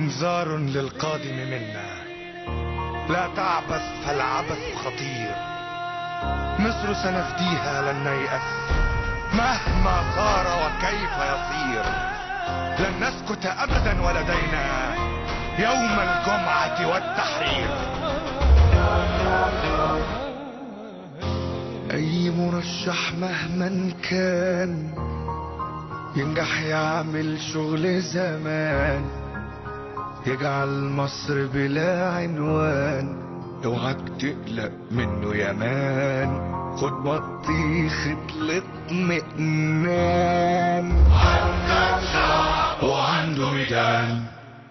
إنذار للقادم منا لا تعبث فالعبث خطير مصر سنفديها لن نيأس مهما صار وكيف يصير لن نسكت أبدا ولدينا يوم الجمعة والتحرير أي مرشح مهما كان ينجح يعمل شغل زمان يجعل مصر بلا عنوان اوعك تقلق منه يا مان خد بطيخة الاطمئنان وعنده ميدان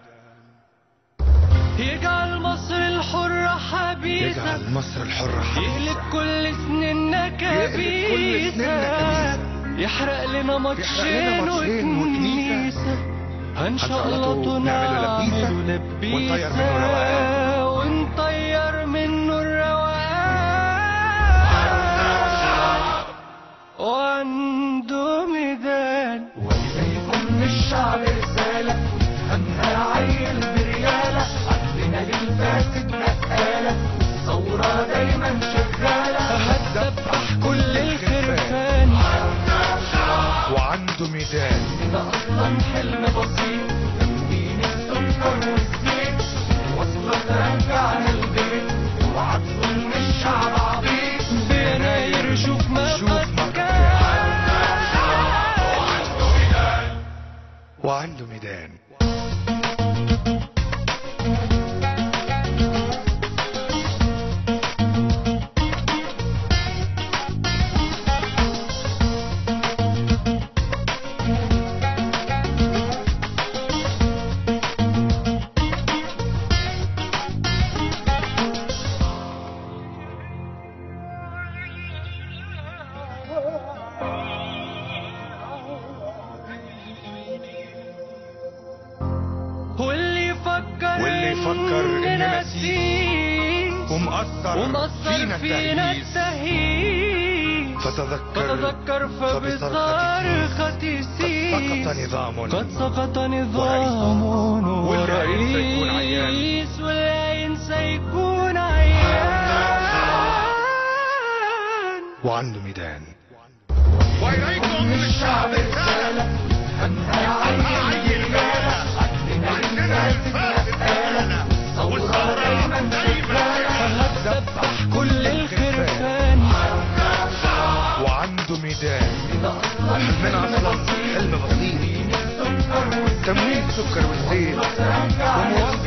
يجعل مصر الحرة حبيسة يجعل مصر الحرة حبيسة يهلك كل سنيننا يهلك كل كبيسة سنيننا كبيسة. يحرق لنا ماتشين ماتشين وكنيسة. وكنيسة هنشقلطه هنشقلطه نعمله نعمله لبيسة. لبيسة ونطير منه الروقان. ونطير منه الروقان وعنده ميدان وليكن للشعب رسالة همها عيل بريالة عندنا للفاسد مسألة ثورة دايما شغالة هتذبح كل الخرفان وعنده ميدان ده أصلا حلم بسيط تموين السكر والزيت وصلة ترجعنا البيت اوعى تظن الشعب عبيط بيناير شوف ما شوف ما قد قد كان وعنده ميدان واللي يفكر واللي يفكر إننا نسيه ومأثر ومأثر فينا فينا التهييس التهييس فتذكر فتذكر فبصرخة سيس قد سقط نظام قد سقط نظام واللي هينسى يكون عيان. ورئيس واللي ينسى يكون عيان وعنده ميدان وإليكم من الشعب رسالة همها عيل بريالة عندنا للفاسد مسألة ثورة دايما شغالة هتذبح كل الخرفان وعنده ميدان ده أصلا حلمنا اصلا حلم بسيط تموين سكر والزيت ومواصلة